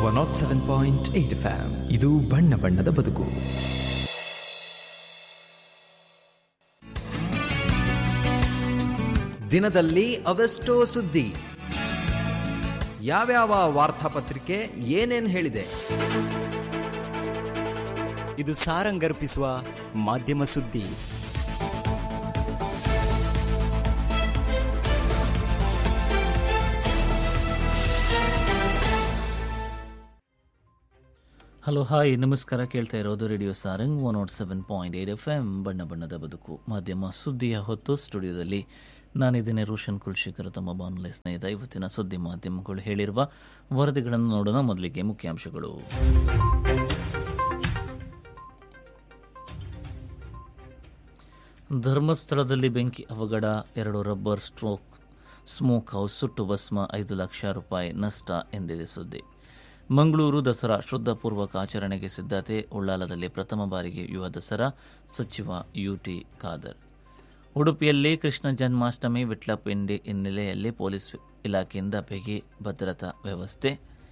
not seven point eight FM ಇದು ಬಣ್ಣ ಬಣ್ಣದ ಬದುಕು ದಿನದಲ್ಲಿ ಅವೆಷ್ಟೋ ಸುದ್ದಿ ಯಾವ್ಯಾವ ವಾರ್ತಾಪತ್ರಿಕೆ ಏನೇನ್ ಹೇಳಿದೆ ಇದು ಸಾರಂಗರ್ಪಿಸುವ ಮಾಧ್ಯಮ ಸುದ್ದಿ ಹಲೋ ಹಾಯ್ ನಮಸ್ಕಾರ ಕೇಳ್ತಾ ಇರೋದು radio Sarang one nought seven point eight F M ಬಣ್ಣ ಬಣ್ಣದ ಬದುಕು ಮಾಧ್ಯಮ ಸುದ್ದಿಯ ಹೊತ್ತು ಸ್ಟುಡಿಯೋದಲ್ಲಿ ನಾನಿದ್ದೇನೆ ರೋಷನ್ ಕುಲ್ಶೇಖರ್ ತಮ್ಮ ಬಾನುಲಿ ಸ್ನೇಹಿತ ಇವತ್ತಿನ ಸುದ್ದಿ ಮಾಧ್ಯಮಗಳು ಹೇಳಿರುವ ವರದಿಗಳನ್ನು ನೋಡೋಣ ಮೊದಲಿಗೆ ಮುಖ್ಯಾಂಶಗಳು ಧರ್ಮಸ್ಥಳದಲ್ಲಿ ಬೆಂಕಿ ಅವಘಡ ಎರಡು ರಬ್ಬರ್ ಸ್ಟ್ರೋಕ್ ಸ್ಮೋಕ್ ಹೌಸ್ ಸುಟ್ಟು ಭಸ್ಮ ಐದು ಲಕ್ಷ ರೂಪಾಯಿ ನಷ್ಟ ಎಂದಿದೆ ಸುದ್ದಿ ಮಂಗಳೂರು ದಸರಾ ಶ್ರದ್ಧಾಪೂರ್ವಕ ಆಚರಣೆಗೆ ಸಿದ್ಧತೆ ಉಳ್ಳಾಲದಲ್ಲಿ ಪ್ರಥಮ ಬಾರಿಗೆ ಯುವ ದಸರಾ ಸಚಿವ ಯುಟಿ ಖಾದರ್ ಉಡುಪಿಯಲ್ಲಿ ಕೃಷ್ಣ ಜನ್ಮಾಷ್ಟಮಿ ವಿಟ್ಲಪಿಂಡಿ ಹಿನ್ನೆಲೆಯಲ್ಲಿ ಪೊಲೀಸ್ ಇಲಾಖೆಯಿಂದ ಬಿಗಿ ಭದ್ರತಾ ವ್ಯವಸ್ಥೆ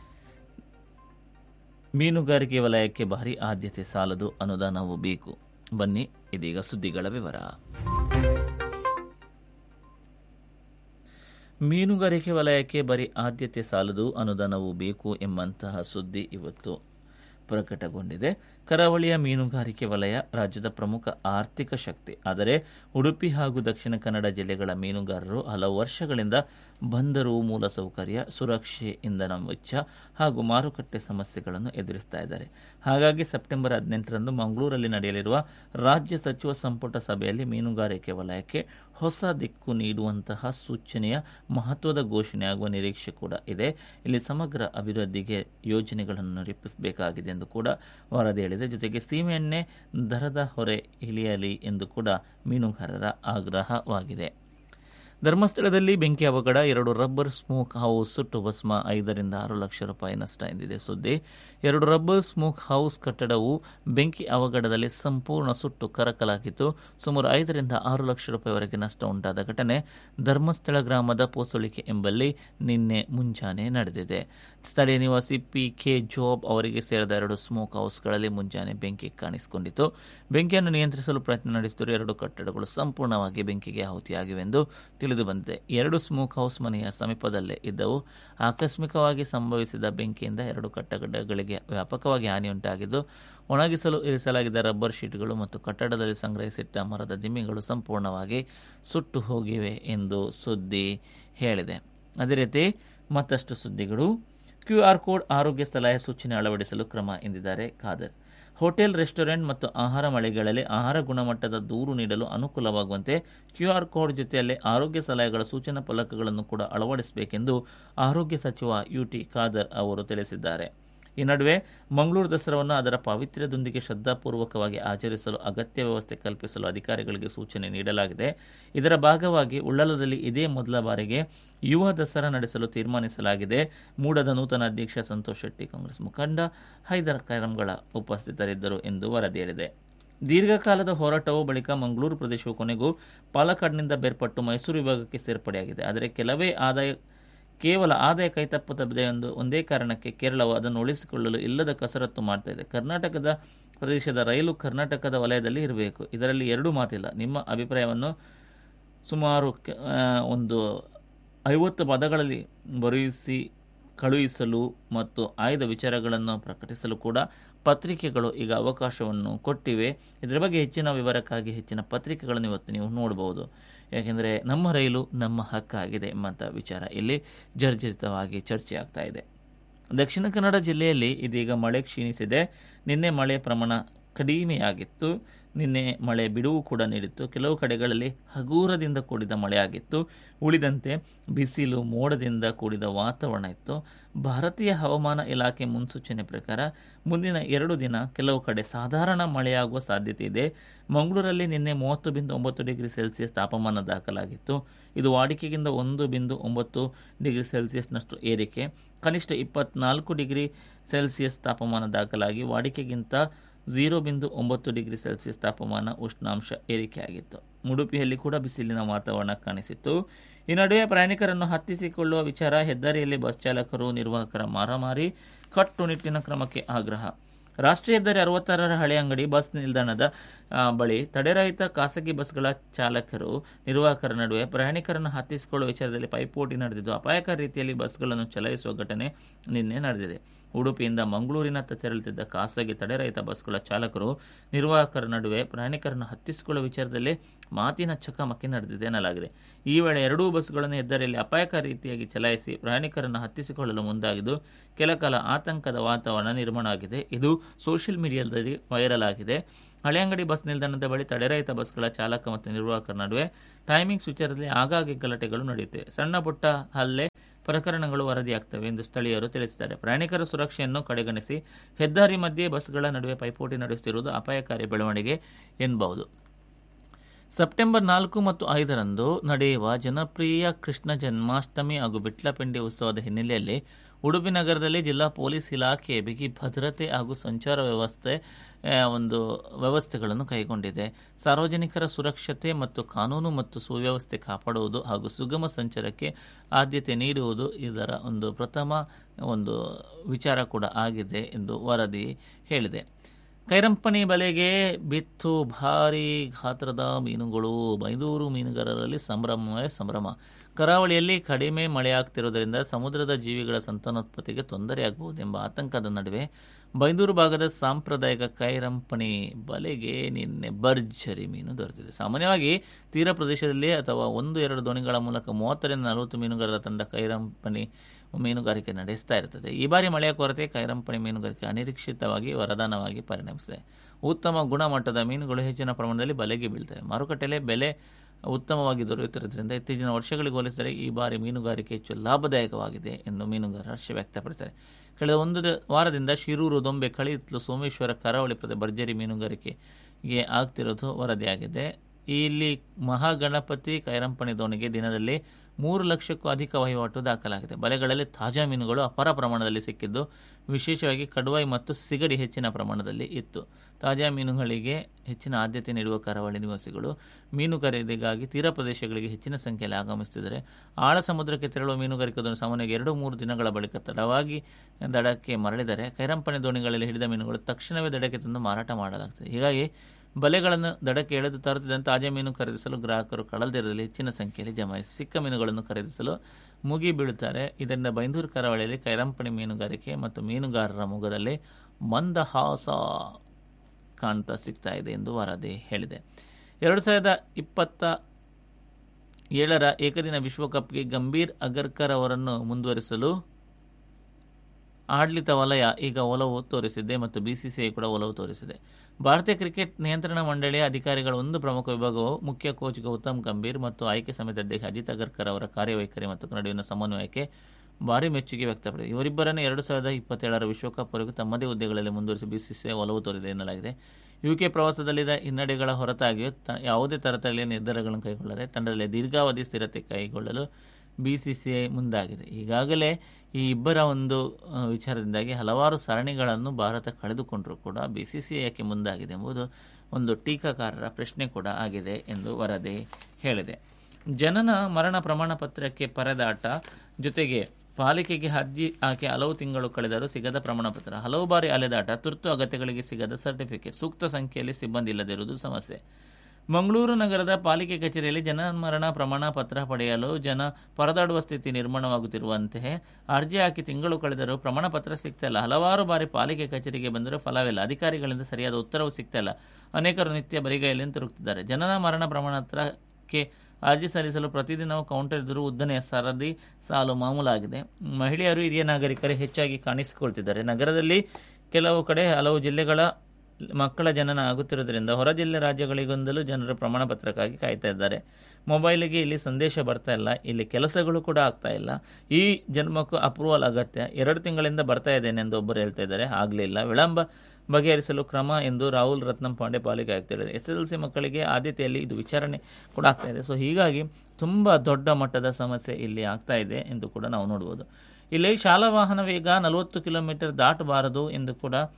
ಮೀನುಗಾರಿಕೆ ವಲಯಕ್ಕೆ ಭಾರಿ ಆದ್ಯತೆ ಸಾಲದು ಅನುದಾನವೂ ಬೇಕು ಬನ್ನಿ ಇದೀಗ ಸುದ್ದಿಗಳ ವಿವರ ಮೀನುಗಾರಿಕೆ ವಲಯಕ್ಕೆ ಬರೀ ಆದ್ಯತೆ ಸಾಲದು ಅನುದಾನವೂ ಬೇಕು ಎಂಬಂತಹ ಸುದ್ದಿ ಇವತ್ತು ಪ್ರಕಟಗೊಂಡಿದೆ ಕರಾವಳಿಯ ಮೀನುಗಾರಿಕೆ ವಲಯ ರಾಜ್ಯದ ಪ್ರಮುಖ ಆರ್ಥಿಕ ಶಕ್ತಿ ಆದರೆ ಉಡುಪಿ ಹಾಗೂ ದಕ್ಷಿಣ ಕನ್ನಡ ಜಿಲ್ಲೆಗಳ ಮೀನುಗಾರರು ಹಲವು ವರ್ಷಗಳಿಂದ ಬಂದರು ಮೂಲಸೌಕರ್ಯ ಸುರಕ್ಷೆ ಇಂಧನ ವೆಚ್ಚ ಹಾಗೂ ಮಾರುಕಟ್ಟೆ ಸಮಸ್ಯೆಗಳನ್ನು ಎದುರಿಸ್ತಾ ಇದ್ದಾರೆ ಹಾಗಾಗಿ ಸೆಪ್ಟೆಂಬರ್ ಹದಿನೆಂಟರಂದು ಮಂಗಳೂರಲ್ಲಿ ನಡೆಯಲಿರುವ ರಾಜ್ಯ ಸಚಿವ ಸಂಪುಟ ಸಭೆಯಲ್ಲಿ ಮೀನುಗಾರಿಕೆ ವಲಯಕ್ಕೆ ಹೊಸ ದಿಕ್ಕು ನೀಡುವಂತಹ ಸೂಚನೆಯ ಮಹತ್ವದ ಘೋಷಣೆಯಾಗುವ ನಿರೀಕ್ಷೆ ಕೂಡ ಇದೆ ಇಲ್ಲಿ ಸಮಗ್ರ ಅಭಿವೃದ್ಧಿಗೆ ಯೋಜನೆಗಳನ್ನು ರೂಪಿಸಬೇಕಾಗಿದೆ ಎಂದು ಕೂಡ ವರದಿ ಹೇಳಿದೆ ಜೊತೆಗೆ ಸೀಮೆಎಣ್ಣೆ ದರದ ಹೊರೆ ಇಳಿಯಲಿ ಎಂದು ಕೂಡ ಮೀನುಗಾರರ ಆಗ್ರಹವಾಗಿದೆ ಧರ್ಮಸ್ಥಳದಲ್ಲಿ ಬೆಂಕಿ ಅವಘಡ ಎರಡು ರಬ್ಬರ್ ಸ್ಮೋಕ್ ಹೌಸ್ ಸುಟ್ಟು ಭಸ್ಮ ಐದರಿಂದ ಆರು ಲಕ್ಷ ರೂಪಾಯಿ ನಷ್ಟ ಎಂದಿದೆ ಸುದ್ದಿ ಎರಡು ರಬ್ಬರ್ ಸ್ಮೋಕ್ ಹೌಸ್ ಕಟ್ಟಡವು ಬೆಂಕಿ ಅವಘಡದಲ್ಲಿ ಸಂಪೂರ್ಣ ಸುಟ್ಟು ಕರಕಲಾಗಿದ್ದು ಸುಮಾರು ಐದರಿಂದ ಆರು ಲಕ್ಷ ರೂಪಾಯಿವರೆಗೆ ನಷ್ಟ ಉಂಟಾದ ಘಟನೆ ಧರ್ಮಸ್ಥಳ ಗ್ರಾಮದ ಪೋಸೊಳಿಕೆ ಎಂಬಲ್ಲಿ ನಿನ್ನೆ ಮುಂಜಾನೆ ನಡೆದಿದೆ ಸ್ಥಳೀಯ ನಿವಾಸಿ ಪಿ ಕೆ ಜೋಬ್ ಅವರಿಗೆ ಸೇರಿದ ಎರಡು ಸ್ಮೋಕ್ ಹೌಸ್ಗಳಲ್ಲಿ ಮುಂಜಾನೆ ಬೆಂಕಿ ಕಾಣಿಸಿಕೊಂಡಿತು ಬೆಂಕಿಯನ್ನು ನಿಯಂತ್ರಿಸಲು ಪ್ರಯತ್ನ ನಡೆಸಿದರೂ ಎರಡು ಕಟ್ಟಡಗಳು ಸಂಪೂರ್ಣವಾಗಿ ಬೆಂಕಿಗೆ ಆಹುತಿಯಾಗಿವೆ ಎಂದು ತಿಳಿದು ಬಂದಿದೆ ಎರಡು ಸ್ಮೋಕ್ ಹೌಸ್ ಮನೆಯ ಸಮೀಪದಲ್ಲೇ ಇದ್ದವು ಆಕಸ್ಮಿಕವಾಗಿ ಸಂಭವಿಸಿದ ಬೆಂಕಿಯಿಂದ ಎರಡು ಕಟ್ಟಡಗಳಿಗೆ ವ್ಯಾಪಕವಾಗಿ ಹಾನಿಯುಂಟಾಗಿದ್ದು ಒಣಗಿಸಲು ಇರಿಸಲಾಗಿದ್ದ ರಬ್ಬರ್ ಶೀಟ್ಗಳು ಮತ್ತು ಕಟ್ಟಡದಲ್ಲಿ ಸಂಗ್ರಹಿಸಿಟ್ಟ ಮರದ ದಿಮ್ಮಿಗಳು ಸಂಪೂರ್ಣವಾಗಿ ಸುಟ್ಟು ಹೋಗಿವೆ ಎಂದು ಸುದ್ದಿ ಹೇಳಿದೆ ಅದೇ ರೀತಿ ಮತ್ತಷ್ಟು ಸುದ್ದಿಗಳು ಕ್ಯೂ ಆರ್ ಕೋಡ್ ಆರೋಗ್ಯ ಸಲಹೆ ಸೂಚನೆ ಅಳವಡಿಸಲು ಕ್ರಮ ಎಂದಿದ್ದಾರೆ ಖಾದರ್ ಹೋಟೆಲ್ ರೆಸ್ಟೋರೆಂಟ್ ಮತ್ತು ಆಹಾರ ಮಳಿಗೆಗಳಲ್ಲಿ ಆಹಾರ ಗುಣಮಟ್ಟದ ದೂರು ನೀಡಲು ಅನುಕೂಲವಾಗುವಂತೆ ಕ್ಯೂ ಆರ್ ಕೋಡ್ ಜೊತೆಯಲ್ಲಿ ಆರೋಗ್ಯ ಸಲಹೆಗಳ ಸೂಚನಾ ಫಲಕಗಳನ್ನು ಕೂಡ ಅಳವಡಿಸಬೇಕೆಂದು ಆರೋಗ್ಯ ಸಚಿವ ಯುಟಿ ಖಾದರ್ ಅವರು ತಿಳಿಸಿದ್ದಾರೆ ಈ ನಡುವೆ ಮಂಗಳೂರು ದಸರಾವನ್ನು ಅದರ ಪಾವಿತ್ರ್ಯದೊಂದಿಗೆ ಶ್ರದ್ಧಾಪೂರ್ವಕವಾಗಿ ಆಚರಿಸಲು ಅಗತ್ಯ ವ್ಯವಸ್ಥೆ ಕಲ್ಪಿಸಲು ಅಧಿಕಾರಿಗಳಿಗೆ ಸೂಚನೆ ನೀಡಲಾಗಿದೆ ಇದರ ಭಾಗವಾಗಿ ಉಳ್ಳಾಲದಲ್ಲಿ ಇದೇ ಮೊದಲ ಬಾರಿಗೆ ಯುವ ದಸರಾ ನಡೆಸಲು ತೀರ್ಮಾನಿಸಲಾಗಿದೆ ಮೂಡದ ನೂತನ ಅಧ್ಯಕ್ಷ ಸಂತೋಷ್ ಶೆಟ್ಟಿ ಕಾಂಗ್ರೆಸ್ ಮುಖಂಡ ಹೈದರ್ ಖೈರಂಗಳ ಉಪಸ್ಥಿತರಿದ್ದರು ಎಂದು ವರದಿ ಹೇಳಿದೆ ದೀರ್ಘಕಾಲದ ಹೋರಾಟವು ಬಳಿಕ ಮಂಗಳೂರು ಪ್ರದೇಶವು ಕೊನೆಗೂ ಪಾಲಕ್ಕಾಡ್ನಿಂದ ಬೇರ್ಪಟ್ಟು ಮೈಸೂರು ವಿಭಾಗಕ್ಕೆ ಸೇರ್ಪಡೆಯಾಗಿದೆ ಆದರೆ ಕೆಲವೇ ಆದಾಯ ಕೇವಲ ಆದಾಯ ಕೈತಪ್ಪದ ಎಂದು ಒಂದೇ ಕಾರಣಕ್ಕೆ ಕೇರಳವು ಅದನ್ನು ಉಳಿಸಿಕೊಳ್ಳಲು ಇಲ್ಲದ ಕಸರತ್ತು ಮಾಡ್ತಾ ಇದೆ ಕರ್ನಾಟಕದ ಪ್ರದೇಶದ ರೈಲು ಕರ್ನಾಟಕದ ವಲಯದಲ್ಲಿ ಇರಬೇಕು ಇದರಲ್ಲಿ ಎರಡೂ ಮಾತಿಲ್ಲ ನಿಮ್ಮ ಅಭಿಪ್ರಾಯವನ್ನು ಸುಮಾರು ಒಂದು ಐವತ್ತು ಪದಗಳಲ್ಲಿ ಬರೆಯಿಸಿ ಕಳುಹಿಸಲು ಮತ್ತು ಆಯ್ದ ವಿಚಾರಗಳನ್ನು ಪ್ರಕಟಿಸಲು ಕೂಡ ಪತ್ರಿಕೆಗಳು ಈಗ ಅವಕಾಶವನ್ನು ಕೊಟ್ಟಿವೆ ಇದರ ಬಗ್ಗೆ ಹೆಚ್ಚಿನ ವಿವರಕ್ಕಾಗಿ ಹೆಚ್ಚಿನ ಪತ್ರಿಕೆಗಳನ್ನು ಇವತ್ತು ನೀವು ನೋಡಬಹುದು ಯಾಕೆಂದರೆ ನಮ್ಮ ರೈಲು ನಮ್ಮ ಹಕ್ಕಾಗಿದೆ ಎಂಬಂಥ ವಿಚಾರ ಇಲ್ಲಿ ಜರ್ಜರಿತವಾಗಿ ಚರ್ಚೆ ಆಗ್ತಾ ಇದೆ ದಕ್ಷಿಣ ಕನ್ನಡ ಜಿಲ್ಲೆಯಲ್ಲಿ ಇದೀಗ ಮಳೆ ಕ್ಷೀಣಿಸಿದೆ ನಿನ್ನೆ ಮಳೆ ಪ್ರಮಾಣ ಕಡಿಮೆಯಾಗಿತ್ತು ನಿನ್ನೆ ಮಳೆ ಬಿಡುವು ಕೂಡ ನೀಡಿತ್ತು ಕೆಲವು ಕಡೆಗಳಲ್ಲಿ ಹಗೂರದಿಂದ ಕೂಡಿದ ಮಳೆಯಾಗಿತ್ತು ಉಳಿದಂತೆ ಬಿಸಿಲು ಮೋಡದಿಂದ ಕೂಡಿದ ವಾತಾವರಣ ಇತ್ತು ಭಾರತೀಯ ಹವಾಮಾನ ಇಲಾಖೆ ಮುನ್ಸೂಚನೆ ಪ್ರಕಾರ ಮುಂದಿನ ಎರಡು ದಿನ ಕೆಲವು ಕಡೆ ಸಾಧಾರಣ ಮಳೆಯಾಗುವ ಸಾಧ್ಯತೆ ಇದೆ ಮಂಗಳೂರಲ್ಲಿ ನಿನ್ನೆ ಮೂವತ್ತು ಬಿಂದು ಒಂಬತ್ತು ಡಿಗ್ರಿ ಸೆಲ್ಸಿಯಸ್ ತಾಪಮಾನ ದಾಖಲಾಗಿತ್ತು ಇದು ವಾಡಿಕೆಗಿಂತ ಒಂದು ಬಿಂದು ಒಂಬತ್ತು ಡಿಗ್ರಿ ಸೆಲ್ಸಿಯಸ್ನಷ್ಟು ಏರಿಕೆ ಕನಿಷ್ಠ ಇಪ್ಪತ್ನಾಲ್ಕು ಡಿಗ್ರಿ ಸೆಲ್ಸಿಯಸ್ ತಾಪಮಾನ ದಾಖಲಾಗಿ ವಾಡಿಕೆಗಿಂತ ಝೀರೋ ಬಿಂದು ಒಂಬತ್ತು ಡಿಗ್ರಿ ಸೆಲ್ಸಿಯಸ್ ತಾಪಮಾನ ಉಷ್ಣಾಂಶ ಏರಿಕೆಯಾಗಿತ್ತು ಉಡುಪಿಯಲ್ಲಿ ಕೂಡ ಬಿಸಿಲಿನ ವಾತಾವರಣ ಕಾಣಿಸಿತ್ತು ಈ ನಡುವೆ ಪ್ರಯಾಣಿಕರನ್ನು ಹತ್ತಿಸಿಕೊಳ್ಳುವ ವಿಚಾರ ಹೆದ್ದಾರಿಯಲ್ಲಿ ಬಸ್ ಚಾಲಕರು ನಿರ್ವಾಹಕರ ಮಾರಾಮಾರಿ ಕಟ್ಟುನಿಟ್ಟಿನ ಕ್ರಮಕ್ಕೆ ಆಗ್ರಹ ರಾಷ್ಟ್ರೀಯ ಹೆದ್ದಾರಿ ಅರವತ್ತಾರರ ಹಳೆ ಅಂಗಡಿ ಬಸ್ ನಿಲ್ದಾಣದ ಆ, ಬಳಿ ತಡೆರಹಿತ ಖಾಸಗಿ ಬಸ್ಗಳ ಚಾಲಕರು ನಿರ್ವಾಹಕರ ನಡುವೆ ಪ್ರಯಾಣಿಕರನ್ನು ಹತ್ತಿಸಿಕೊಳ್ಳುವ ವಿಚಾರದಲ್ಲಿ ಪೈಪೋಟಿ ನಡೆದಿದ್ದು ಅಪಾಯಕಾರಿ ರೀತಿಯಲ್ಲಿ ಬಸ್ಗಳನ್ನು ಚಲಾಯಿಸುವ ಘಟನೆ ನಿನ್ನೆ ನಡೆದಿದೆ ಉಡುಪಿಯಿಂದ ಮಂಗಳೂರಿನತ್ತ ತೆರಳುತ್ತಿದ್ದ ಖಾಸಗಿ ತಡೆರಹಿತ ಬಸ್ಗಳ ಚಾಲಕರು ನಿರ್ವಾಹಕರ ನಡುವೆ ಪ್ರಯಾಣಿಕರನ್ನು ಹತ್ತಿಸಿಕೊಳ್ಳುವ ವಿಚಾರದಲ್ಲಿ ಮಾತಿನ ಚಕಮಕಿ ನಡೆದಿದೆ ಎನ್ನಲಾಗಿದೆ ಈ ವೇಳೆ ಎರಡೂ ಬಸ್ಗಳನ್ನು ಹೆದ್ದಾರಿಯಲ್ಲಿ ಅಪಾಯಕಾರಿ ರೀತಿಯಾಗಿ ಚಲಾಯಿಸಿ ಪ್ರಯಾಣಿಕರನ್ನು ಹತ್ತಿಸಿಕೊಳ್ಳಲು ಮುಂದಾಗಿದ್ದು ಕೆಲಕಾಲ ಆತಂಕದ ವಾತಾವರಣ ನಿರ್ಮಾಣ ಆಗಿದೆ ಇದು ಸೋಷಿಯಲ್ ಮೀಡಿಯಾದಲ್ಲಿ ವೈರಲ್ ಆಗಿದೆ ಹಳೆ ಅಂಗಡಿ ಬಸ್ ನಿಲ್ದಾಣದ ಬಳಿ ತಡೆರಹಿತ ಬಸ್ಗಳ ಚಾಲಕ ಮತ್ತು ನಿರ್ವಾಹಕರ ನಡುವೆ ಟೈಮಿಂಗ್ಸ್ ವಿಚಾರದಲ್ಲಿ ಆಗಾಗ್ಗೆ ಗಲಾಟೆಗಳು ನಡೆಯುತ್ತವೆ ಸಣ್ಣ ಪುಟ್ಟ ಹಲ್ಲೆ ಪ್ರಕರಣಗಳು ವರದಿಯಾಗ್ತವೆ ಎಂದು ಸ್ಥಳೀಯರು ತಿಳಿಸಿದ್ದಾರೆ ಪ್ರಯಾಣಿಕರ ಸುರಕ್ಷೆಯನ್ನು ಕಡೆಗಣಿಸಿ ಹೆದ್ದಾರಿ ಮಧ್ಯೆ ಬಸ್ಗಳ ನಡುವೆ ಪೈಪೋಟಿ ನಡೆಸುತ್ತಿರುವುದು ಅಪಾಯಕಾರಿ ಬೆಳವಣಿಗೆ ಎನ್ನಬಹುದು ಸೆಪ್ಟೆಂಬರ್ ನಾಲ್ಕು ಮತ್ತು ಐದರಂದು ನಡೆಯುವ ಜನಪ್ರಿಯ ಕೃಷ್ಣ ಜನ್ಮಾಷ್ಟಮಿ ಹಾಗೂ ಬಿಟ್ಲಪಿಂಡಿ ಉತ್ಸವದ ಹಿನ್ನೆಲೆಯಲ್ಲಿ ಉಡುಪಿ ನಗರದಲ್ಲಿ ಜಿಲ್ಲಾ ಪೊಲೀಸ್ ಇಲಾಖೆ ಬಿಗಿ ಭದ್ರತೆ ಹಾಗೂ ಸಂಚಾರ ವ್ಯವಸ್ಥೆ ಆ, ಒಂದು ವ್ಯವಸ್ಥೆಗಳನ್ನು ಕೈಗೊಂಡಿದೆ ಸಾರ್ವಜನಿಕರ ಸುರಕ್ಷತೆ ಮತ್ತು ಕಾನೂನು ಮತ್ತು ಸುವ್ಯವಸ್ಥೆ ಕಾಪಾಡುವುದು ಹಾಗೂ ಸುಗಮ ಸಂಚಾರಕ್ಕೆ ಆದ್ಯತೆ ನೀಡುವುದು ಇದರ ಒಂದು ಪ್ರಥಮ ಒಂದು ವಿಚಾರ ಕೂಡ ಆಗಿದೆ ಎಂದು ವರದಿ ಹೇಳಿದೆ ಕೈರಂಪಣಿ ಬಲೆಗೆ ಬಿತ್ತು ಭಾರಿ ಗಾತ್ರದ ಮೀನುಗಳು ಬೈದೂರು ಮೀನುಗಾರರಲ್ಲಿ ಸಂಭ್ರಮವೇ ಸಂಭ್ರಮ ಕರಾವಳಿಯಲ್ಲಿ ಕಡಿಮೆ ಮಳೆಯಾಗ್ತಿರುವುದರಿಂದ ಸಮುದ್ರದ ಜೀವಿಗಳ ಸಂತಾನೋತ್ಪತ್ತಿಗೆ ತೊಂದರೆಯಾಗಬಹುದೆಂಬ ಆತಂಕದ ನಡುವೆ ಬೈಂದೂರು ಭಾಗದ ಸಾಂಪ್ರದಾಯಿಕ ಕೈರಂಪಣಿ ಬಲೆಗೆ ನಿನ್ನೆ ಭರ್ಜರಿ ಮೀನು ದೊರೆತಿದೆ ಸಾಮಾನ್ಯವಾಗಿ ತೀರ ಪ್ರದೇಶದಲ್ಲಿ ಅಥವಾ ಒಂದು ಎರಡು ದೋಣಿಗಳ ಮೂಲಕ ಮೂವತ್ತರಿಂದ ನಲವತ್ತು ಮೀನುಗಾರರ ತಂಡ ಕೈರಂಪಣಿ ಮೀನುಗಾರಿಕೆ ನಡೆಸ್ತಾ ಇರ್ತದೆ ಈ ಬಾರಿ ಮಳೆಯ ಕೊರತೆ ಕೈರಂಪಣಿ ಮೀನುಗಾರಿಕೆ ಅನಿರೀಕ್ಷಿತವಾಗಿ ವರದಾನವಾಗಿ ಪರಿಣಮಿಸಿದೆ ಉತ್ತಮ ಗುಣಮಟ್ಟದ ಮೀನುಗಳು ಹೆಚ್ಚಿನ ಪ್ರಮಾಣದಲ್ಲಿ ಬಲೆಗೆ ಬೀಳ್ತವೆ ಮಾರುಕಟ್ಟೆಯಲ್ಲಿ ಬೆಲೆ ಉತ್ತಮವಾಗಿ ದೊರೆಯುತ್ತಿರುವುದರಿಂದ ಇತ್ತೀಚಿನ ವರ್ಷಗಳಿಗೆ ಹೋಲಿಸಿದರೆ ಈ ಬಾರಿ ಮೀನುಗಾರಿಕೆ ಹೆಚ್ಚು ಲಾಭದಾಯಕವಾಗಿದೆ ಎಂದು ಮೀನುಗಾರರು ಹರ್ಷ ವ್ಯಕ್ತಪಡಿಸಿದ್ದಾರೆ ಕಳೆದ ಒಂದು ದ- ವಾರದಿಂದ ಶಿರೂರು ದೊಂಬೆ ಕಳಿತ್ಲು ಸೋಮೇಶ್ವರ ಕರಾವಳಿ ಪ್ರದೇಶ ಭರ್ಜರಿ ಮೀನುಗಾರಿಕೆಗೆ ಆಗ್ತಿರೋದು ವರದಿಯಾಗಿದೆ ಇಲ್ಲಿ ಮಹಾಗಣಪತಿ ಕೈರಂಪಣಿ ದೋಣಿಗೆ ದಿನದಲ್ಲಿ ಮೂರು ಲಕ್ಷಕ್ಕೂ ಅಧಿಕ ವಹಿವಾಟು ದಾಖಲಾಗಿದೆ ಬಲೆಗಳಲ್ಲಿ ತಾಜಾ ಮೀನುಗಳು ಅಪಾರ ಪ್ರಮಾಣದಲ್ಲಿ ಸಿಕ್ಕಿದ್ದು ವಿಶೇಷವಾಗಿ ಕಡುವಾಯಿ ಮತ್ತು ಸಿಗಡಿ ಹೆಚ್ಚಿನ ಪ್ರಮಾಣದಲ್ಲಿ ಇತ್ತು ತಾಜಾ ಮೀನುಗಳಿಗೆ ಹೆಚ್ಚಿನ ಆದ್ಯತೆ ನೀಡುವ ಕರಾವಳಿ ನಿವಾಸಿಗಳು ಮೀನು ಖರೀದಿಗಾಗಿ ತೀರ ಪ್ರದೇಶಗಳಿಗೆ ಹೆಚ್ಚಿನ ಸಂಖ್ಯೆಯಲ್ಲಿ ಆಗಮಿಸುತ್ತಿದ್ದಾರೆ ಆಳ ಸಮುದ್ರಕ್ಕೆ ತೆರಳುವ ಮೀನುಗಾರಿಕೆ ದೋಣಿ ಸಾಮಾನ್ಯವಾಗಿ ಎರಡು ಮೂರು ದಿನಗಳ ಬಳಿಕ ತಡವಾಗಿ ದಡಕ್ಕೆ ಮರಳಿದರೆ ಕೈರಂಪಣಿ ದೋಣಿಗಳಲ್ಲಿ ಹಿಡಿದ ಮೀನುಗಳು ತಕ್ಷಣವೇ ದಡಕ್ಕೆ ತಂದು ಮಾರಾಟ ಮಾಡಲಾಗುತ್ತದೆ ಹೀಗಾಗಿ ಬಲೆಗಳನ್ನು ದಡಕ್ಕೆ ಎಳೆದು ತರುತ್ತಿದ್ದಂತೆ ತಾಜಾ ಮೀನು ಖರೀದಿಸಲು ಗ್ರಾಹಕರು ಕಡಲ್ತೀರದಲ್ಲಿ ಹೆಚ್ಚಿನ ಸಂಖ್ಯೆಯಲ್ಲಿ ಜಮಾಯಿಸಿ ಸಿಕ್ಕ ಮೀನುಗಳನ್ನು ಖರೀದಿಸಲು ಮುಗಿ ಬೀಳುತ್ತಾರೆ ಇದರಿಂದ ಬೈಂದೂರು ಕರಾವಳಿಯಲ್ಲಿ ಕೈರಂಪಣಿ ಮೀನುಗಾರಿಕೆ ಮತ್ತು ಮೀನುಗಾರರ ಮೊಗದಲ್ಲಿ ಮಂದಹಾಸ ಕಾಣ್ತಾ ಸಿಗ್ತಾ ಇದೆ ಎಂದು ವರದಿ ಹೇಳಿದೆ ಎರಡು ಸಾವಿರದ ಇಪ್ಪತ್ತ ಏಳರ ಏಕದಿನ ವಿಶ್ವಕಪ್ಗೆ ಗಂಭೀರ್ ಅಗರ್ಕರ್ ಅವರನ್ನು ಮುಂದುವರಿಸಲು ಆಡಳಿತ ವಲಯ ಈಗ ಒಲವು ತೋರಿಸಿದೆ ಮತ್ತು ಬಿಸಿಸಿಐ ಕೂಡ ಒಲವು ತೋರಿಸಿದೆ ಭಾರತೀಯ ಕ್ರಿಕೆಟ್ ನಿಯಂತ್ರಣ ಮಂಡಳಿಯ ಅಧಿಕಾರಿಗಳ ಒಂದು ಪ್ರಮುಖ ವಿಭಾಗವು ಮುಖ್ಯ ಕೋಚ್ ಗೌತಮ್ ಗಂಭೀರ್ ಮತ್ತು ಆಯ್ಕೆ ಸಮಿತಿ ಅಧ್ಯಕ್ಷ ಅಜಿತ್ ಅಗರ್ಕರ್ ಅವರ ಕಾರ್ಯವೈಖರಿ ಮತ್ತು ನಡುವಿನ ಸಮನ್ವಯಕ್ಕೆ ಭಾರಿ ಮೆಚ್ಚುಗೆ ವ್ಯಕ್ತಪಡಿದೆ ಇವರಿಬ್ಬರನ್ನು ಎರಡು ಸಾವಿರದ ಇಪ್ಪತ್ತೇಳರ ವಿಶ್ವಕಪ್ವರೆಗೂ ತಮ್ಮದೇ ಹುದ್ದೆಗಳಲ್ಲಿ ಮುಂದುವರಿಸಿ ಬಿಸಿಸಿಐ ಒಲವು ತೋರಿದೆ ಎನ್ನಲಾಗಿದೆ ಯುಕೆ ಪ್ರವಾಸದಲ್ಲಿದ್ದ ಹಿನ್ನಡೆಗಳ ಹೊರತಾಗಿಯೂ ತ- ಯಾವುದೇ ತರತಳಿಯ ನಿರ್ಧಾರಗಳನ್ನು ಕೈಗೊಳ್ಳದೆ ತಂಡದಲ್ಲಿ ದೀರ್ಘಾವಧಿ ಸ್ಥಿರತೆ ಕೈಗೊಳ್ಳಲು ಬಿಸಿಸಿಐ ಮುಂದಾಗಿದೆ ಈಗಾಗಲೇ ಈ ಇಬ್ಬರ ಒಂದು ಆ, ವಿಚಾರದಿಂದಾಗಿ ಹಲವಾರು ಸರಣಿಗಳನ್ನು ಭಾರತ ಕಳೆದುಕೊಂಡರೂ ಕೂಡ ಬಿಸಿಸಿಐ ಯಾಕೆ ಮುಂದಾಗಿದೆ ಎಂಬುದು ಒಂದು ಟೀಕಾಕಾರರ ಪ್ರಶ್ನೆ ಕೂಡ ಆಗಿದೆ ಎಂದು ವರದಿ ಹೇಳಿದೆ ಜನನ ಮರಣ ಪ್ರಮಾಣ ಪತ್ರಕ್ಕೆ ಪರದಾಟ ಜೊತೆಗೆ ಪಾಲಿಕೆಗೆ ಅರ್ಜಿ ಹಾಕಿ ಹಲವು ತಿಂಗಳು ಕಳೆದರೂ ಸಿಗದ ಪ್ರಮಾಣ ಪತ್ರ ಹಲವು ಬಾರಿ ಅಲೆದಾಟ ತುರ್ತು ಅಗತ್ಯಗಳಿಗೆ ಸಿಗದ ಸರ್ಟಿಫಿಕೇಟ್ ಸೂಕ್ತ ಸಂಖ್ಯೆಯಲ್ಲಿ ಸಿಬ್ಬಂದಿ ಇಲ್ಲದಿರುವುದು ಸಮಸ್ಯೆ ಮಂಗಳೂರು ನಗರದ ಪಾಲಿಕೆ ಕಚೇರಿಯಲ್ಲಿ ಜನಮರಣ ಪ್ರಮಾಣ ಪತ್ರ ಪಡೆಯಲು ಜನ ಪರದಾಡುವ ಸ್ಥಿತಿ ನಿರ್ಮಾಣವಾಗುತ್ತಿರುವಂತೆಯೇ ಅರ್ಜಿ ಹಾಕಿ ತಿಂಗಳು ಕಳೆದರೂ ಪ್ರಮಾಣ ಪತ್ರ ಸಿಗ್ತಾ ಇಲ್ಲ ಹಲವಾರು ಬಾರಿ ಪಾಲಿಕೆ ಕಚೇರಿಗೆ ಬಂದರೂ ಫಲವಿಲ್ಲ ಅಧಿಕಾರಿಗಳಿಂದ ಸರಿಯಾದ ಉತ್ತರವು ಸಿಗ್ತಾ ಇಲ್ಲ ಅನೇಕರು ನಿತ್ಯ ಬರಿಗೈಯಲ್ಲಿ ತಿರುಗುತ್ತಿದ್ದಾರೆ ಜನನ ಮರಣ ಪ್ರಮಾಣ ಪತ್ರಕ್ಕೆ ಅರ್ಜಿ ಸಲ್ಲಿಸಲು ಪ್ರತಿದಿನವೂ ಕೌಂಟರ್ ಎದುರು ಉದ್ದನೆಯ ಸರದಿ ಸಾಲು ಮಾಮೂಲಾಗಿದೆ ಮಹಿಳೆಯರು ಹಿರಿಯ ನಾಗರಿಕರೇ ಹೆಚ್ಚಾಗಿ ಕಾಣಿಸಿಕೊಳ್ತಿದ್ದಾರೆ ನಗರದಲ್ಲಿ ಕೆಲವು ಕಡೆ ಹಲವು ಜಿಲ್ಲೆಗಳ ಮಕ್ಕಳ ಜನನ ಆಗುತ್ತಿರುವುದರಿಂದ ಹೊರ ಜಿಲ್ಲೆ ರಾಜ್ಯಗಳಿಗೊಂದಲೂ ಜನರು ಪ್ರಮಾಣ ಪತ್ರಕ್ಕಾಗಿ ಕಾಯ್ತಾ ಇದ್ದಾರೆ ಮೊಬೈಲಿಗೆ ಇಲ್ಲಿ ಸಂದೇಶ ಬರ್ತಾ ಇಲ್ಲ ಇಲ್ಲಿ ಕೆಲಸಗಳು ಕೂಡ ಆಗ್ತಾ ಇಲ್ಲ ಈ ಜನ್ಮಕ್ಕೂ ಅಪ್ರೂವಲ್ ಅಗತ್ಯ ಎರಡು ತಿಂಗಳಿಂದ ಬರ್ತಾ ಇದ್ದೇನೆ ಎಂದು ಒಬ್ಬರು ಹೇಳ್ತಾ ಇದ್ದಾರೆ ಆಗಲಿಲ್ಲ ವಿಳಂಬ ಬಗೆಹರಿಸಲು ಕ್ರಮ ಎಂದು ರಾಹುಲ್ ರತ್ನಂ ಪಾಂಡೆ ಪಾಲಿಕೆ ಆಗ್ತಿದೆ ಎಸ್ ಎಲ್ ಸಿ ಮಕ್ಕಳಿಗೆ ಆದ್ಯತೆಯಲ್ಲಿ ಇದು ವಿಚಾರಣೆ ಕೂಡ ಆಗ್ತಾ ಇದೆ ಸೊ ಹೀಗಾಗಿ ತುಂಬ ದೊಡ್ಡ ಮಟ್ಟದ ಸಮಸ್ಯೆ ಇಲ್ಲಿ ಆಗ್ತಾ ಇದೆ ಎಂದು ಕೂಡ ನಾವು ನೋಡ್ಬೋದು ಇಲ್ಲಿ ಶಾಲಾ ವಾಹನ ವೇಗ ನಲವತ್ತು ಕಿಲೋಮೀಟರ್ ದಾಟಬಾರದು ಎಂದು ಕೂಡ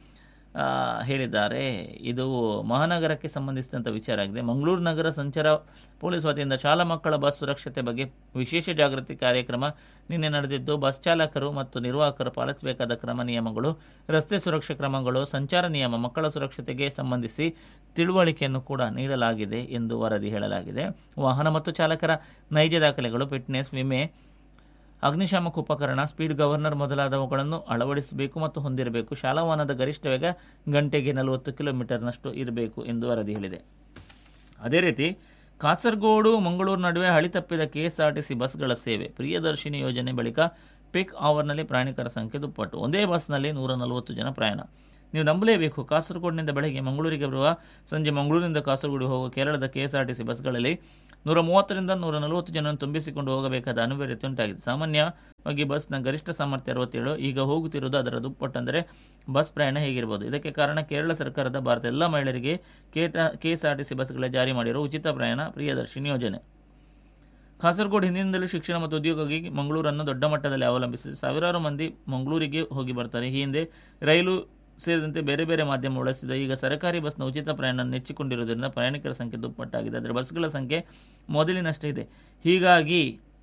ಆ, ಹೇಳಿದ್ದಾರೆ ಇದು ಮಹಾನಗರಕ್ಕೆ ಸಂಬಂಧಿಸಿದಂಥ ವಿಚಾರ ಆಗಿದೆ ಮಂಗಳೂರು ನಗರ ಸಂಚಾರ ಪೊಲೀಸ್ ವತಿಯಿಂದ ಶಾಲಾ ಮಕ್ಕಳ ಬಸ್ ಸುರಕ್ಷತೆ ಬಗ್ಗೆ ವಿಶೇಷ ಜಾಗೃತಿ ಕಾರ್ಯಕ್ರಮ ನಿನ್ನೆ ನಡೆದಿದ್ದು ಬಸ್ ಚಾಲಕರು ಮತ್ತು ನಿರ್ವಾಹಕರು ಪಾಲಿಸಬೇಕಾದ ಕ್ರಮ ನಿಯಮಗಳು ರಸ್ತೆ ಸುರಕ್ಷಾ ಕ್ರಮಗಳು ಸಂಚಾರ ನಿಯಮ ಮಕ್ಕಳ ಸುರಕ್ಷತೆಗೆ ಸಂಬಂಧಿಸಿ ತಿಳುವಳಿಕೆಯನ್ನು ಕೂಡ ನೀಡಲಾಗಿದೆ ಎಂದು ವರದಿ ಹೇಳಲಾಗಿದೆ ವಾಹನ ಮತ್ತು ಚಾಲಕರ ನೈಜ ದಾಖಲೆಗಳು ಫಿಟ್ನೆಸ್ ವಿಮೆ ಅಗ್ನಿಶಾಮಕ ಉಪಕರಣ ಸ್ಪೀಡ್ ಗವರ್ನರ್ ಮೊದಲಾದವುಗಳನ್ನು ಅಳವಡಿಸಬೇಕು ಮತ್ತು ಹೊಂದಿರಬೇಕು ಶಾಲಾ ವಾಹನದ ಗರಿಷ್ಠ ವೇಗ ಗಂಟೆಗೆ ನಲವತ್ತು ಕಿಲೋಮೀಟರ್ನಷ್ಟು ಇರಬೇಕು ಎಂದು ವರದಿ ಹೇಳಿದೆ ಅದೇ ರೀತಿ ಕಾಸರಗೋಡು ಮಂಗಳೂರು ನಡುವೆ ಹಳಿ ತಪ್ಪಿದ ಕೆಎಸ್ಆರ್ಟಿಸಿ ಬಸ್ಗಳ ಸೇವೆ ಪ್ರಿಯದರ್ಶಿನಿ ಯೋಜನೆ ಬಳಿಕ ಪಿಕ್ ಅವರ್ನಲ್ಲಿ ಪ್ರಯಾಣಿಕರ ಸಂಖ್ಯೆ ದುಪ್ಪಟ್ಟು ಒಂದೇ ಬಸ್ನಲ್ಲಿ ನೂರ ನಲವತ್ತು ಜನ ಪ್ರಯಾಣ ನೀವು ನಂಬಲೇಬೇಕು ಕಾಸರಗೋಡಿನಿಂದ ಬೆಳಗ್ಗೆ ಮಂಗಳೂರಿಗೆ ಬರುವ ಸಂಜೆ ಮಂಗಳೂರಿನಿಂದ ಕಾಸರಗೋಡು ಹೋಗುವ ಕೇರಳದ ಕೆಎಸ್ಆರ್ಟಿಸಿ ಬಸ್ಗಳಲ್ಲಿ ನೂರ ಮೂವತ್ತರಿಂದ ನೂರ ನಲವತ್ತು ಜನರನ್ನು ತುಂಬಿಸಿಕೊಂಡು ಹೋಗಬೇಕಾದ ಅನಿವಾರ್ಯತೆ ಉಂಟಾಗಿದೆ ಸಾಮಾನ್ಯವಾಗಿ ಬಸ್ನ ಗರಿಷ್ಠ ಸಾಮರ್ಥ್ಯ ಅರವತ್ತೇಳು ಈಗ ಹೋಗುತ್ತಿರುವುದು ಅದರ ದುಪ್ಪಟ್ಟು ಅಂದರೆ ಬಸ್ ಪ್ರಯಾಣ ಹೇಗಿರಬಹುದು ಇದಕ್ಕೆ ಕಾರಣ ಕೇರಳ ಸರ್ಕಾರದ ಭಾರತ ಎಲ್ಲ ಮಹಿಳೆಯರಿಗೆ ಕೆಎಸ್ಆರ್ಟಿಸಿ ಬಸ್ಗಳ ಜಾರಿ ಮಾಡಿರುವ ಉಚಿತ ಪ್ರಯಾಣ ಪ್ರಿಯದರ್ಶಿನಿ ಯೋಜನೆ ಕಾಸರಗೋಡು ಹಿಂದಿನಿಂದಲೂ ಶಿಕ್ಷಣ ಮತ್ತು ಉದ್ಯೋಗಕ್ಕೆ ಮಂಗಳೂರನ್ನು ದೊಡ್ಡ ಮಟ್ಟದಲ್ಲಿ ಅವಲಂಬಿಸಿದೆ ಸಾವಿರಾರು ಮಂದಿ ಮಂಗಳೂರಿಗೆ ಹೋಗಿ ಬರ್ತಾರೆ ಈ ಹಿಂದೆ ರೈಲು ಸೇರಿದಂತೆ ಬೇರೆ ಬೇರೆ ಮಾಧ್ಯಮ ಬಳಸಿದ ಈಗ ಸರ್ಕಾರಿ ಬಸ್ನ ಉಚಿತ ಪ್ರಯಾಣ ನೆಚ್ಚಿಕೊಂಡಿರುವುದರಿಂದ ಪ್ರಯಾಣಿಕರ ಸಂಖ್ಯೆ ದುಪ್ಪಟ್ಟಾಗಿದೆ ಆದರೆ ಬಸ್ಗಳ ಸಂಖ್ಯೆ ಮೊದಲಿನಷ್ಟೇ ಇದೆ ಹೀಗಾಗಿ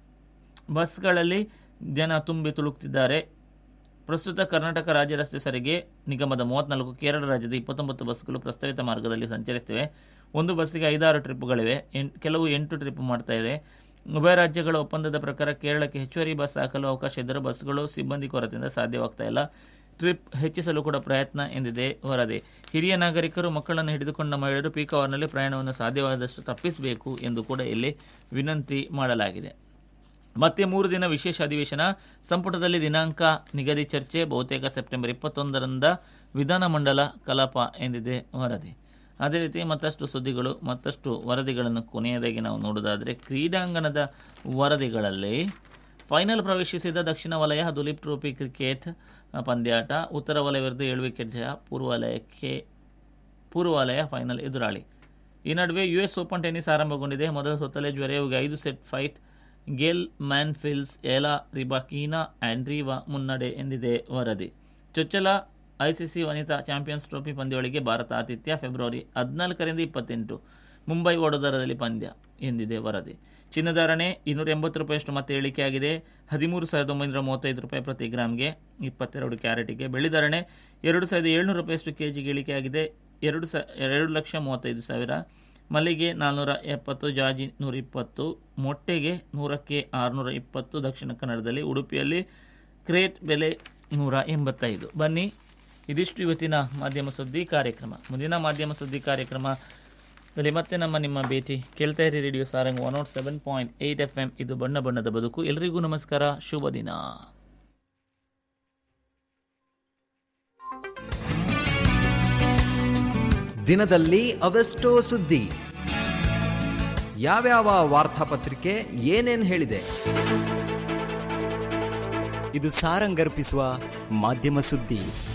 ಬಸ್ಗಳಲ್ಲಿ ಜನ ತುಂಬಿ ತುಳುಕ್ತಿದ್ದಾರೆ ಪ್ರಸ್ತುತ ಕರ್ನಾಟಕ ರಾಜ್ಯ ರಸ್ತೆ ಸಾರಿಗೆ ನಿಗಮದ ಮೂವತ್ನಾಲ್ಕು ಕೇರಳ ರಾಜ್ಯದ ಇಪ್ಪತ್ತೊಂಬತ್ತು ಬಸ್ಗಳು ಪ್ರಸ್ತಾವಿತ ಮಾರ್ಗದಲ್ಲಿ ಸಂಚರಿಸುತ್ತಿವೆ ಒಂದು ಬಸ್ಸಿಗೆ ಐದಾರು ಟ್ರಿಪ್ಗಳಿವೆ ಎಂ ಕೆಲವು ಎಂಟು ಟ್ರಿಪ್ ಮಾಡ್ತಾ ಇದೆ ಉಭಯ ರಾಜ್ಯಗಳ ಒಪ್ಪಂದದ ಪ್ರಕಾರ ಕೇರಳಕ್ಕೆ ಹೆಚ್ಚುವರಿ ಬಸ್ ಹಾಕಲು ಅವಕಾಶ ಇದ್ದರೂ ಬಸ್ಗಳು ಸಿಬ್ಬಂದಿ ಕೊರತೆಯಿಂದ ಸಾಧ್ಯವಾಗ್ತಾ ಇಲ್ಲ ಟ್ರಿಪ್ ಹೆಚ್ಚಿಸಲು ಕೂಡ ಪ್ರಯತ್ನ ಎಂದಿದೆ ವರದಿ ಹಿರಿಯ ನಾಗರಿಕರು ಮಕ್ಕಳನ್ನು ಹಿಡಿದುಕೊಂಡ ಮಹಿಳೆಯರು ಪೀಕ್ ಅವರ್ನಲ್ಲಿ ಪ್ರಯಾಣವನ್ನು ಸಾಧ್ಯವಾದಷ್ಟು ತಪ್ಪಿಸಬೇಕು ಎಂದು ಕೂಡ ಇಲ್ಲಿ ವಿನಂತಿ ಮಾಡಲಾಗಿದೆ ಮತ್ತೆ ಮೂರು ದಿನ ವಿಶೇಷ ಅಧಿವೇಶನ ಸಂಪುಟದಲ್ಲಿ ದಿನಾಂಕ ನಿಗದಿ ಚರ್ಚೆ ಬಹುತೇಕ ಸೆಪ್ಟೆಂಬರ್ ಇಪ್ಪತ್ತೊಂದರಿಂದ ವಿಧಾನಮಂಡಲ ಕಲಾಪ ಎಂದಿದೆ ವರದಿ ಅದೇ ರೀತಿ ಮತ್ತಷ್ಟು ಸುದ್ದಿಗಳು ಮತ್ತಷ್ಟು ವರದಿಗಳನ್ನು ಕೊನೆಯದಾಗಿ ನಾವು ನೋಡೋದಾದರೆ ಕ್ರೀಡಾಂಗಣದ ವರದಿಗಳಲ್ಲಿ ಫೈನಲ್ ಪ್ರವೇಶಿಸಿದ ದಕ್ಷಿಣ ವಲಯ ದುಲೀಪ್ ಟ್ರೋಫಿ ಕ್ರಿಕೆಟ್ ಪಂದ್ಯಾಟ ಉತ್ತರ ವಲಯ ವಿರುದ್ಧ ಏಳು ವಿಕೆಟ್ ಜಯ ಪೂರ್ವ ವಲಯಕ್ಕೆ ಪೂರ್ವ ವಲಯ ಫೈನಲ್ ಎದುರಾಳಿ ಈ ನಡುವೆ ಯು ಎಸ್ ಓಪನ್ ಟೆನ್ನಿಸ್ ಆರಂಭಗೊಂಡಿದೆ ಮೊದಲ ಸುತ್ತಲೇ ಜ್ವರೆಯುಗೆ ಐದು ಸೆಟ್ ಫೈಟ್ ಗೆಲ್ ಮ್ಯಾನ್ಫಿಲ್ಸ್ ಏಲಾ ರಿಬಾಕೀನಾ ಆಂಡ್ರೀವಾ ಮುನ್ನಡೆ ಎಂದಿದೆ ವರದಿ ಚೊಚ್ಚಲ ಐಸಿಸಿ ವನಿತಾ ಚಾಂಪಿಯನ್ಸ್ ಟ್ರೋಫಿ ಪಂದ್ಯಾವಳಿಗೆ ಭಾರತ ಆತಿಥ್ಯ ಫೆಬ್ರವರಿ ಹದಿನಾಲ್ಕರಿಂದ ಇಪ್ಪತ್ತೆಂಟು ಮುಂಬೈ ವಡೋದರದಲ್ಲಿ ಪಂದ್ಯ ಎಂದಿದೆ ವರದಿ ಚಿನ್ನಧಾರಣೆ ಇನ್ನೂರ ಎಂಬತ್ತು ರೂಪಾಯಿಯಷ್ಟು ಮತ್ತೆ ಇಳಿಕೆಯಾಗಿದೆ ಹದಿಮೂರು ಸಾವಿರದ ಒಂಬೈನೂರ ಮೂವತ್ತೈದು ರೂಪಾಯಿ ಪ್ರತಿ ಗ್ರಾಮ್ಗೆ ಇಪ್ಪತ್ತೆರಡು ಕ್ಯಾರೆಟಿಗೆ ಬೆಳ್ಳಿಧಾರಣೆ ಎರಡು ಸಾವಿರದ ಏಳ್ನೂರು ರೂಪಾಯಿಯಷ್ಟು ಕೆ ಜಿಗೆ ಇಳಿಕೆಯಾಗಿದೆ ಎರಡು ಸ ಎರಡು ಲಕ್ಷ ಮೂವತ್ತೈದು ಸಾವಿರ ಮಲ್ಲಿಗೆ ನಾಲ್ನೂರ ಎಪ್ಪತ್ತು ಜಾಜಿ ನೂರಿಪ್ಪತ್ತು ಮೊಟ್ಟೆಗೆ ನೂರಕ್ಕೆ ಆರುನೂರ ಇಪ್ಪತ್ತು ದಕ್ಷಿಣ ಕನ್ನಡದಲ್ಲಿ ಉಡುಪಿಯಲ್ಲಿ ಕ್ರೇಟ್ ಬೆಲೆ ನೂರ ಎಂಬತ್ತೈದು ಬನ್ನಿ ಇದಿಷ್ಟು ಇವತ್ತಿನ ಮಾಧ್ಯಮ ಸುದ್ದಿ ಕಾರ್ಯಕ್ರಮ ಮುಂದಿನ ಮಾಧ್ಯಮ ಸುದ್ದಿ ಕಾರ್ಯಕ್ರಮದಲ್ಲಿ ಮತ್ತೆ ನಮ್ಮ ನಿಮ್ಮ ಭೇಟಿ ಕೇಳ್ತಾ ಇರಿ radio Sarang one nought seven point eight F M ಇದು ಬಣ್ಣ ಬಣ್ಣದ ಬದುಕು ಎಲ್ರಿಗೂ ನಮಸ್ಕಾರ ಶುಭ ದಿನ ದಿನದಲ್ಲಿ ಅವೆಷ್ಟೋ ಸುದ್ದಿ ಯಾವ್ಯಾವ ವಾರ್ತಾಪತ್ರಿಕೆ ಏನೇನ್ ಹೇಳಿದೆ ಇದು ಸಾರಂಗರ್ಪಿಸುವ ಮಾಧ್ಯಮ ಸುದ್ದಿ